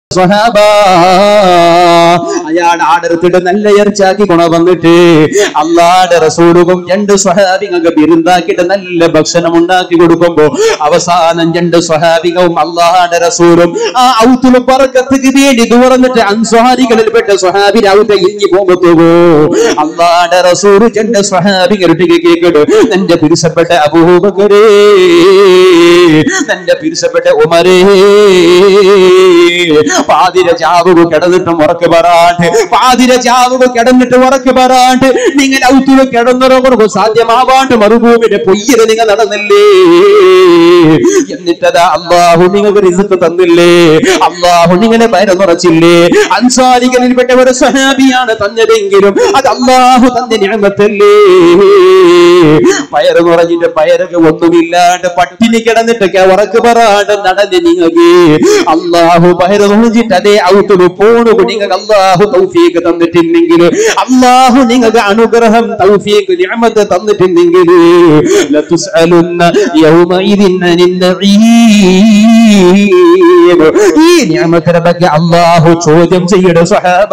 സ്വഹാബ അയാൾ ആടെടുത്തിട്ട് നല്ല ഇറച്ചാക്കി കൊണ വന്നിട്ട് അള്ളാടെ റസൂലുവും രണ്ട് സ്വഹാബിങ്ങൾക്ക് ബിരുന്താക്കിയിട്ട് നല്ല ഭക്ഷണം ഉണ്ടാക്കി കൊടുക്കുമ്പോ അവസാനം രണ്ട് സ്വഹാബികവും അള്ളാടെ റസൂലും ആ ഔത്തുലും പറക്കത്തേക്ക് വേണ്ടി തുറന്നിട്ട് അൻസ്വാരികളിൽപ്പെട്ട സ്വഹാബി ഔത്ത ഇങ്ങി പോകുമ്പോ അള്ളാടെ റസൂല് രണ്ട് സ്വഹാബികളുടെ കേൾക്കട്ട് നിന്റെ പിരിസപ്പെട്ട അബൂബക്കരേ നിന്റെ പിരിസപ്പെട്ട ഉമരേ പാതിര ചാവുക കിടന്നിട്ട് ഉറക്ക് പറയാണ്ട് പാതിര ചാവുക കിടന്നിട്ട് ഉറക്ക് പറയാണ്ട് നിങ്ങൾ ഔത്തുക കിടന്നുറങ്ങുക സാധ്യമാവാണ്ട് മറുഭൂമിയുടെ പൊയ്യര് നിങ്ങൾ നടന്നില്ലേ എന്നിട്ടതാ അള്ളാഹു നിങ്ങൾക്ക് റിസക്ക് തന്നില്ലേ അള്ളാഹു നിങ്ങളെ പയറുറച്ചില്ലേ അൻസാരികളിൽപ്പെട്ട ഒരു സഹാബിയാണ് തന്നതെങ്കിലും അത് അള്ളാഹു തന്ന ഞാമത്തല്ലേ പയറ് കുറഞ്ഞിട്ട് പയറൊക്കെ ഒന്നുമില്ലാണ്ട് പട്ടിണി കിടന്നിട്ടൊക്കെ ഉറക്ക് പറയാണ്ട് നടന്ന് നിങ്ങൾക്ക് അള്ളാഹു പയറ് കുറഞ്ഞിട്ട് അതേ ഔട്ടിൽ പോണു നിങ്ങൾക്ക് അള്ളാഹു തൗഫീക്ക് തന്നിട്ടുണ്ടെങ്കിൽ അള്ളാഹു നിങ്ങൾക്ക് അനുഗ്രഹം തൗഫീക്ക് നിഅമത്ത് തന്നിട്ടുണ്ടെങ്കിൽ ലതുസ്അലുന്ന യൗമഇദിൻ അനിൻ നഈം ഈ നിഅമത്തിനെ പറ്റി അള്ളാഹു ചോദ്യം ചെയ്യട സഹാബ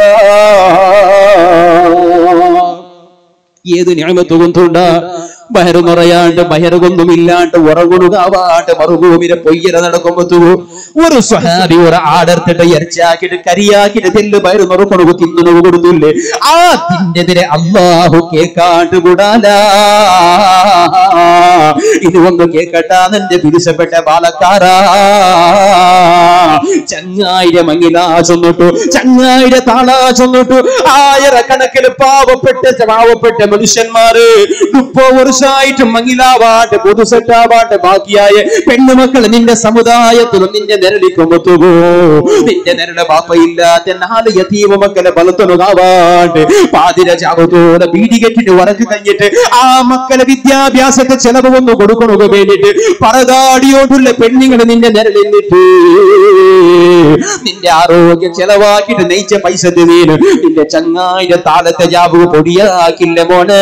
ഏത് ഞാമത്ത് കൊണ്ടുണ്ട ബഹറ് നിറയാണ്ട് ബഹറുകൊന്നുമില്ലാണ്ട് ഉറങ്ങുണുകാവാണ്ട് മറുഭൂമിനെ പൊയ്യര നടക്കുമ്പോ ഒരു സ്വഹാബി ഒരു ആടർത്തിട്ട് ഇറച്ചാക്കിട്ട് കരിയാക്കിട്ട് തെല്ല് ബഹറ് നിറക്കണു തിന്നു കൊടുത്തില്ലേ ആ തിന്നെതിരെ അള്ളാഹു കേക്കാണ്ട് കൂടാല ഇത് ഒന്ന് കേക്കട്ടാ നിന്റെ പിരിച്ചപ്പെട്ട ബാലക്കാരാ ചങ്ങായിര മങ്ങിലാ ചൊന്നിട്ടു ചങ്ങായിര താളാ ചൊന്നിട്ടു ആയിരക്കണക്കിന് പാവപ്പെട്ട പാവപ്പെട്ട മനുഷ്യന്മാര് മുപ്പോ വർഷമായിട്ട് മങ്ങിലാവാട്ട് പൊതുസെറ്റാവാട്ട് ബാക്കിയായ പെണ്ണുമക്കൾ നിന്റെ സമുദായത്തിലും നിന്റെ നിരളിക്കുമ്പോ നിന്റെ നിരള ബാപ്പയില്ലാത്ത നാല് യതീവ മക്കളെ ബലത്തുണുകാവാട്ട് പാതിര ചാവത്തോടെ ബീഡി കെട്ടിട്ട് വറക്ക് കഴിഞ്ഞിട്ട് ആ മക്കളെ വിദ്യാഭ്യാസത്തെ ചെലവ് ഒന്ന് കൊടുക്കണു വേണ്ടിട്ട് പറതാടിയോട്ടുള്ള പെണ്ണുങ്ങൾ നിന്റെ നിരളിന്നിട്ട് നിന്റെ ആരോഗ്യം ചെലവാക്കിട്ട് നെയ്ച്ച പൈസ നീന് നിന്റെ ചങ്ങായിന്റെ താളത്തെ ജാബു പൊടിയാക്കില്ല മോനെ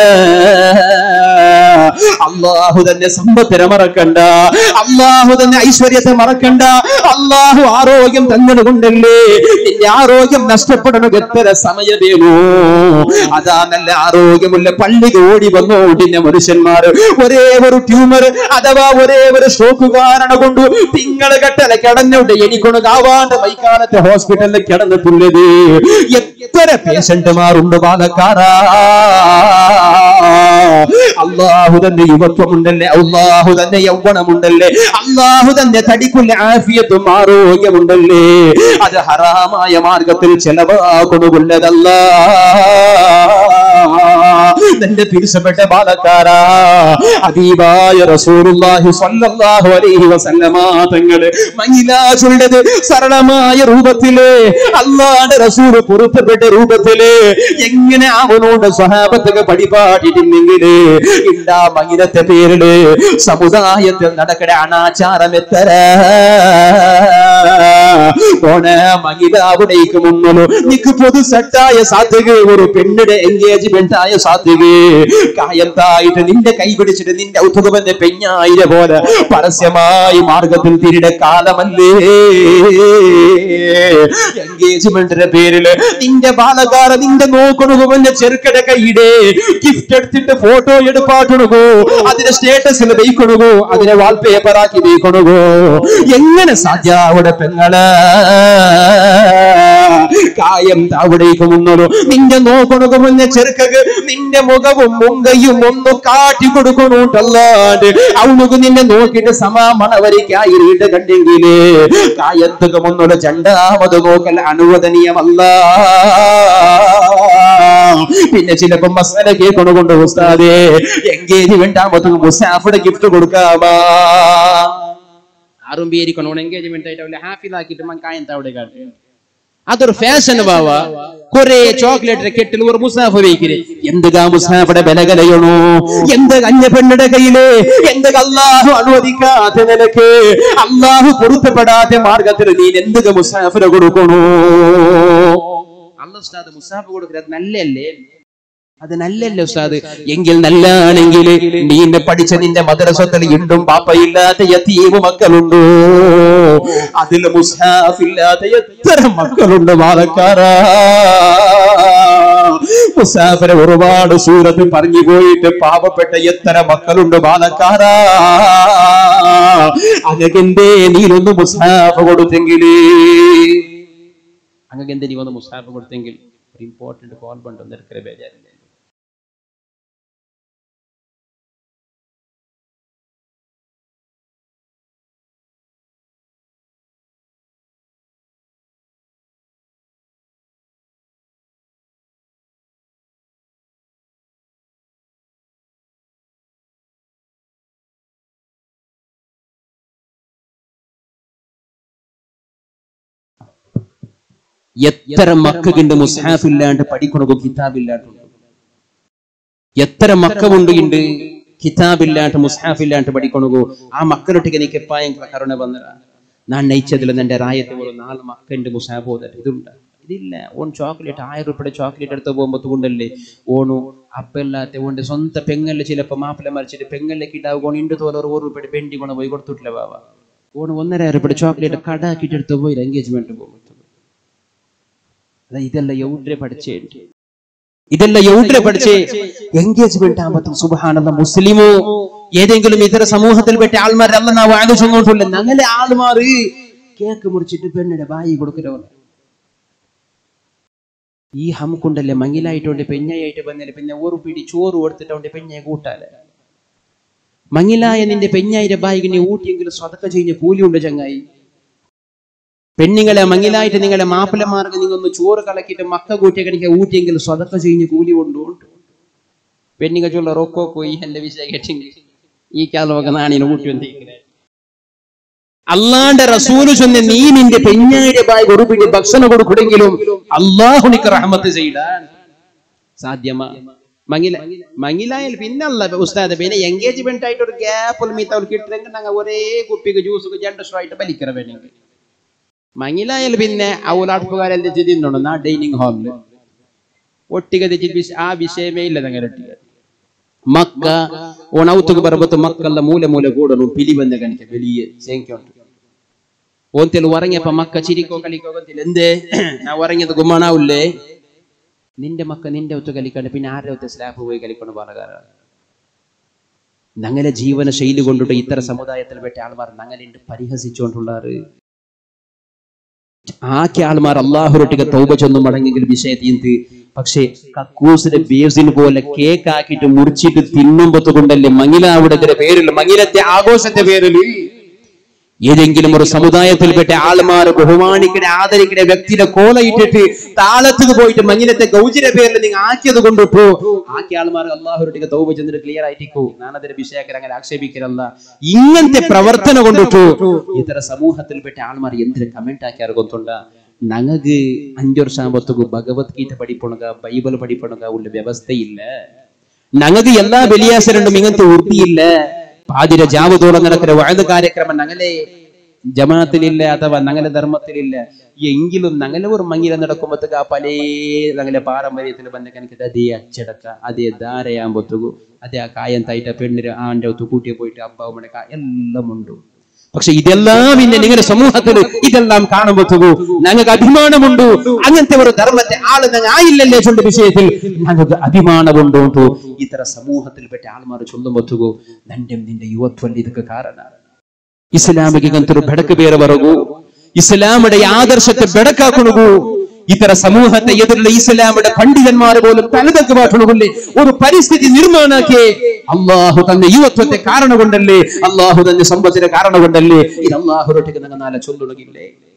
അള്ളാഹു തന്നെ സമ്പത്തിനെ മറക്കണ്ട അള്ളാഹു തന്നെ ഐശ്വര്യത്തെ മറക്കണ്ട അള്ളാഹു ആരോഗ്യം തന്നെ കൊണ്ടല്ലേ നിന്റെ ആരോഗ്യം നഷ്ടപ്പെടണം എത്ര സമയമേനോ അതാ നല്ല ആരോഗ്യമുള്ള പള്ളി ഓടി വന്നോടിന്റെ മനുഷ്യന്മാർ ഒരേ ഒരു ട്യൂമർ അഥവാ ഒരേ ഒരു ഷോക്ക് കാരണം കൊണ്ട് തിങ്കള് കെട്ടല കിടന്നോട്ട് എനിക്കൊന്ന് കാവാണ്ട് മൈക്കാലത്തെ ഹോസ്പിറ്റലിൽ കിടന്നിട്ടുള്ളത് എത്ര പേഷ്യന്റുമാരുണ്ട് പാലക്കാരാ അള്ളാഹു തന്നെ യുവത്വമുണ്ടല്ലേ അള്ളാഹു തന്നെ യൗവനമുണ്ടല്ലേ അള്ളാഹു തന്നെ തടിക്കുള്ള ആഫിയത്തും ആരോഗ്യമുണ്ടല്ലേ അത് ഹറാമായ മാർഗത്തിൽ ചെലവാകൊണ്ടുകൊണ്ടതല്ല തന്റെ പിരിച്ചപ്പെട്ട ബാലക്കാരാ അദീബായ റസൂലുള്ളാഹി സ്വല്ലല്ലാഹു അലൈഹി വസല്ലമ തങ്ങള് മഹിലാചുള്ളത് സരളമായ രൂപത്തില് അള്ളാന്റെ റസൂൽ പൊരുത്തപ്പെട്ട രൂപത്തില് എങ്ങനെ അവനോട് സ്വഹാബത്തൊക്കെ പഠിപ്പാട്ടിട്ടുണ്ടെങ്കില് ഇണ്ടാ മഹിലത്തെ പേരില് സമുദായത്തിൽ നടക്കണ അനാചാരം എത്തര ഓണ മഹിലാവിടേക്ക് മുന്നോ നിക്ക് പൊതു സെറ്റായ സാധ്യത ഒരു പെണ്ണിടെ എൻഗേജ്മെന്റ് ആയ സാധ്യത കായത്തായിട്ട് നിന്റെ കൈ പിടിച്ചിട്ട് നിന്റെ ഔദ്യോഗവന്റെ പെഞ്ഞായിര പോലെ പരസ്യമായി മാർഗത്തിൽ തിരിയുടെ കാലമല്ലേ എൻഗേജ്മെന്റിന്റെ പേരില് നിന്റെ ബാലകാര നിന്റെ നോക്കണുകുവന്റെ ചെറുക്കടെ കൈയുടെ ഗിഫ്റ്റ് എടുത്തിട്ട് ഫോട്ടോ എടുപ്പാട്ടുണുകോ അതിന്റെ സ്റ്റേറ്റസിൽ വെയ്ക്കണുകോ അതിനെ വാൾപേപ്പർ ആക്കി വെയ്ക്കണുകോ എങ്ങനെ സാധ്യ അവിടെ പെങ്ങള് കായം അവിടേക്ക് മുന്നോളൂ നിന്റെ നോക്കണുക മുന്നേ ചെറുക്കക്ക് നിന്റെ മുഖവും മുങ്കയും ഒന്ന് കാട്ടി കൊടുക്കണോട്ടല്ലാണ്ട് അവനുക്ക് നിന്നെ നോക്കിയിട്ട് സമാമണവരിക്കായിട്ട് കണ്ടെങ്കില് കായത്തുക മുന്നോട് രണ്ടാമത് നോക്കൽ അനുവദനീയമല്ല പിന്നെ ചിലപ്പോ മസാല കേൾക്കണുകൊണ്ട് ഉസ്താദേ എൻഗേജ്മെന്റ് ആകുമ്പോ മുസാഫിയുടെ ഗിഫ്റ്റ് കൊടുക്കാമാ ആറും പേരിക്കണോ എൻഗേജ്മെന്റ് ആയിട്ട് അവരെ ഹാഫിലാക്കിയിട്ട് മൻ കായന്ത അവിടെ കാട്ട് അതൊരു ഫാഷൻ ബാവ കുറെ ചോക്ലേറ്റ് കെട്ടിൽ ഒരു മുസാഫ് വയ്ക്കില്ലേ എന്തുകാ മുസാഫയുടെ ബലകലയണോ എന്ത് അന്യ പെണ്ണിടെ കയ്യില് എന്ത് അള്ളാഹു അനുവദിക്കാത്ത നിനക്ക് അള്ളാഹു പൊരുത്തപ്പെടാത്ത മാർഗത്തിൽ നീ എന്തുക മുസാഫിന് കൊടുക്കണോ അള്ള ഉസ്താദ് മുസാഫ് കൊടുക്കുന്നത് നല്ലല്ലേ അത് നല്ലല്ലോ ഉസ്താദ് എങ്കിൽ നല്ലാണെങ്കിൽ നീ എന്നെ പഠിച്ച നിന്റെ മദ്രസത്തിൽ ഇണ്ടും പാപ്പയില്ലാത്ത യതീമ മക്കളുണ്ടോ അതിൽ മുസാഫില്ലാത്ത എത്ര മക്കളുണ്ട് മാലക്കാരാ മുസാഫിനെ ഒരുപാട് സൂറത്ത് പറഞ്ഞു പോയിട്ട് പാവപ്പെട്ട എത്ര മക്കളുണ്ട് ബാലക്കാരാ അങ്ങക്കെന്തേ നീനൊന്ന് മുസാഫ് കൊടുത്തെങ്കിലേ അങ്ങക്കെന്തേ നീ ഒന്ന് മുസാഫ് കൊടുത്തെങ്കിൽ ഒരു ഇമ്പോർട്ടന്റ് കോൾ ബണ്ട് എടുക്കലേ ബേജാറില്ല എത്ര മക്കുണ്ട് മുസ്ഹാഫില്ലാണ്ട് പഠിക്കണോ കിതാബില്ലാണ്ട് എത്ര മക്കമുണ്ട് ഉണ്ട് കിതാബില്ലാണ്ട് മുസ്ഹാഫില്ലാണ്ട് പഠിക്കണോ ആ മക്കളൊട്ടിಗೆ നീക്ക് എപ്പായും കരുണ വന്നറ ഞാൻ നയിച്ചതിൽ എന്റെ രായത്തെ ഒരു നാല് മക്കുണ്ട് മുസ്ഹാഫ് ഓതട്ട് ഇതുണ്ട് ഇതില്ല ഓൺ ചോക്ലേറ്റ് ആയിരം രൂപയുടെ ചോക്ലേറ്റ് എടുത്ത് പോകുമ്പോൾ കൊണ്ടല്ലേ ഓണു അപ്പല്ലാത്ത ഓണ്ട് സ്വന്തം പെങ്ങല്ല് ചിലപ്പോ മാപ്പിള മറിച്ചിട്ട് പെങ്ങല്ലേക്ക് ഇടാവുകൊണ്ട് ഇണ്ട് തോല ഒരു ഒരു രൂപയുടെ പെണ്ടി കൊണ്ട് പോയി കൊടുത്തിട്ടില്ല ബാബ ഓണ് ഒന്നര രൂപയുടെ ചോക്ലേറ്റ് കടാക്കിട്ട് എടുത്ത് പോയി എൻഗേജ്മെന്റ് പോകും അതാ ഇതെല്ലാം എവിടെ പഠിച്ചേ ഇതെല്ലാം എവിടെ പഠിച്ചേ എൻഗേജ്മെന്റ് ആകുമ്പോൾ സുബഹാനന്ദ മുസ്ലിമോ ഏതെങ്കിലും ഇതര സമൂഹത്തിൽപ്പെട്ട ആൾമാർ അല്ല നാവ് ആലോചിച്ചോണ്ടില്ല ഞങ്ങളെ ആൾമാര് കേക്ക് മുറിച്ചിട്ട് പെണ്ണിടെ വായി കൊടുക്കലോ ഈ ഹംക്കുണ്ടല്ലേ മങ്ങിലായിട്ടുണ്ട് പെഞ്ഞയായിട്ട് വന്നില്ല പിന്നെ ഒരു പിടി ചോറ് കൊടുത്തിട്ടുണ്ട് പെഞ്ഞയെ കൂട്ടാല് മങ്ങിലായ നിന്റെ പെഞ്ഞായിരം ബായിക്ക് നീ ഊട്ടിയെങ്കിലും സ്വതക്ക ചെയ്യുന്ന കൂലിയുണ്ട് ചങ്ങായി പെണ്ണുങ്ങളെ മങ്ങിലായിട്ട് നിങ്ങളെ മാപ്പിളമാർക്ക് നിങ്ങൾ ഒന്ന് ചോറ് കലക്കിയിട്ട് മക്ക കൂട്ടിയൊക്കെ എനിക്ക് ഊട്ടിയെങ്കിൽ സ്വതക്ക ചെയ്യുന്ന കൂലി കൊണ്ടുണ്ട് പെണ്ണുങ്ങൾ ചൊല്ല റൊക്കോ പോയി എന്റെ വിഷയം കേട്ടെങ്കിൽ ഈ കാലമൊക്കെ നാണിനെ ഊട്ടി വന്നിരിക്കുന്നത് അള്ളാന്റെ റസൂല് ചൊന്ന നീ നിന്റെ പെഞ്ഞായിരം ബായി ഒരു പിടി ഭക്ഷണം കൊടുക്കുമെങ്കിലും അള്ളാഹു നിക്ക് റഹ്മത്ത് ചെയ്താൻ സാധ്യമാ മങ്ങില മങ്ങിലായാൽ പിന്നല്ല ഉസ്താദ് പിന്നെ എൻഗേജ്മെന്റ് ആയിട്ട് ഒരു ഗ്യാപ്പ് മീത്ത അവർക്ക് കിട്ടുന്നെങ്കിൽ ഞങ്ങൾ ഒരേ കുപ്പിക്ക് ജ്യൂസ് രണ്ട് ആയിട്ട് വലിക്കറ വേണമെങ്കിൽ മങ്ങിലായാൽ പിന്നെ ഔലാട്ടുകാരെല്ലാം തിന്നുണ്ട് നാ ഡൈനിങ് ഹാളില് ഒട്ടിക തെറ്റി ആ വിഷയമേ ഇല്ല ഞങ്ങൾ ഒട്ടിക മക്ക ഓണൗത്തുക്ക് പറമ്പത്ത് മക്കളുടെ മൂല മൂല കൂടണം പിലി വന്ന കണിക്ക വലിയ ചേങ്കൊണ്ട് ഓന്തിൽ ഉറങ്ങിയപ്പോ മക്ക ചിരിക്കോ കളിക്കോ ഗൊത്തില്ല എന്തേ ഞാൻ ഉറങ്ങിയത് ഗുമ്മണാവില്ലേ നിന്റെ മക്ക നിന്റെ ഒത്ത് കളിക്കണ്ട പിന്നെ ആരുടെ ഒത്ത് സ്ലാബ് പോയി കളിക്കണം പാലകാരാണ് ഞങ്ങളെ ജീവന ശൈലി കൊണ്ടിട്ട് ഇത്തര സമുദായത്തിൽ പെട്ട ആൾമാർ ഞങ്ങളുണ്ട് പരിഹസിച്ചുകൊണ്ടുള്ളാറ് ആക്കിയ ആൾമാർ അള്ളാഹുരൊട്ടിക്ക് തൗബ ചെന്നു മടങ്ങെങ്കിൽ വിഷയത്തിൽ പക്ഷേ കക്കൂസിന്റെ ബേസിന് പോലെ കേക്ക് ആക്കിയിട്ട് മുറിച്ചിട്ട് തിന്നുമ്പത്ത് കൊണ്ടല്ലേ മങ്ങിലാവിടത്തിന്റെ പേരിൽ മങ്ങിലത്തെ ആഘോഷത്തെ പേരിൽ ഏതെങ്കിലും ഒരു സമുദായത്തിൽപ്പെട്ട ആൾമാർ ബഹുമാനിക്കുന്ന ആദരിക്കുന്ന വ്യക്തിയുടെ കോലയിട്ടിട്ട് താളത്തിന് പോയിട്ട് മങ്ങിലത്തെ ഗൗചിര പേരിൽ നിങ്ങൾ ആക്കിയത് കൊണ്ടിട്ടു ആക്കിയ ആൾമാർ അള്ളാഹുരട്ടിക്ക് തൗബ ചെന്നിട്ട് ക്ലിയർ ആയിട്ടിക്കൂ ഞാനതിന്റെ വിഷയക്കര അങ്ങനെ ആക്ഷേപിക്കലല്ല ഇങ്ങനത്തെ പ്രവർത്തനം കൊണ്ടിട്ടു ഇത്തര സമൂഹത്തിൽപ്പെട്ട ആൾമാർ എന്തിനു കമന്റ് ആക്കിയാറ് ಗೊತ್ತುಂಡ ನನಗೆ ಅഞ്ചು ವರ್ಷ ಆಗುತ್ತಿಗೂ ಭಗವದ್ಗೀತೆ ಪಡಿಪೊಣಗ ಬೈಬಲ್ ಪಡಿಪೊಣಗ ಉಳ್ಳ ವ್ಯವಸ್ಥೆ ಇಲ್ಲ ನನಗೆ ಎಲ್ಲಾ ಬೆಲಿಯಾಸರണ്ടും ഇങ്ങനത്തെ ഉറുപ്പിയില്ല പാതിര ജാവതോളം നടക്കുന്ന വാഴ കാര്യക്രമം ഞങ്ങളെ ജമാഅത്തിലില്ല അഥവാ ഞങ്ങളെ ധർമ്മത്തിലില്ല എങ്കിലും ഞങ്ങളെ ഒരു മങ്ങില നടക്കുമ്പോഴത്തേക്ക് ആ പല ഞങ്ങളെ പാരമ്പര്യത്തിൽ ಬಂದ എനിക്ക് അതേ അച്ചടക്ക അതേ ധാരയാകുമ്പോഴത്തേക്കു അതേ ആ കായം തൈറ്റ പെണ്ണിന് ആന്റെ ഒത്തു കൂട്ടിയെ പോയിട്ട് അബ്ബാവ് മടക്ക എല്ലാം ഉണ്ട് പക്ഷെ ഇതെല്ലാം പിന്നെ നിങ്ങളുടെ സമൂഹത്തിൽ ഇതെല്ലാം കാണുമ്പോഴത്തേക്കു ഞങ്ങൾക്ക് അഭിമാനമുണ്ട് അങ്ങനത്തെ ഒരു ധർമ്മത്തെ ആള് ഞങ്ങൾ ആയില്ലല്ലേ ചൊല്ല വിഷയത്തിൽ ഞങ്ങൾക്ക് അഭിമാനമുണ്ടോ ഇത്തര സമൂഹത്തിൽപ്പെട്ട ആൾമാർ ചൊല്ലുമ്പോഴത്തേക്കു നിന്റെ നിന്റെ യുവത്വം ഇതൊക്കെ കാരണമാണ് ಇಸ್ಲಾಮಿಗೆ ಬೆಡಕು ಬೇರೆ ಬರಗು ഇസ്ലാമിയുടെ ആദർശത്തെ ബെടക്കാക്കണു ഇത്തര സമൂഹത്തെ എതിരുള്ള ഇസ്ലാമിയുടെ പണ്ഡിതന്മാർ പോലും തലതൊക്കെ മാറ്റണമില്ലേ ഒരു പരിസ്ഥിതി നിർമ്മാണാക്കി അള്ളാഹു തന്റെ യുവത്വത്തെ കാരണം കൊണ്ടല്ലേ അള്ളാഹു തന്റെ സമ്പത്തിന്റെ കാരണം കൊണ്ടല്ലേ ഇത് അള്ളാഹുരൊട്ടിക്ക് നിങ്ങൾ നാളെ ചൊല്ലുകയില്ലേ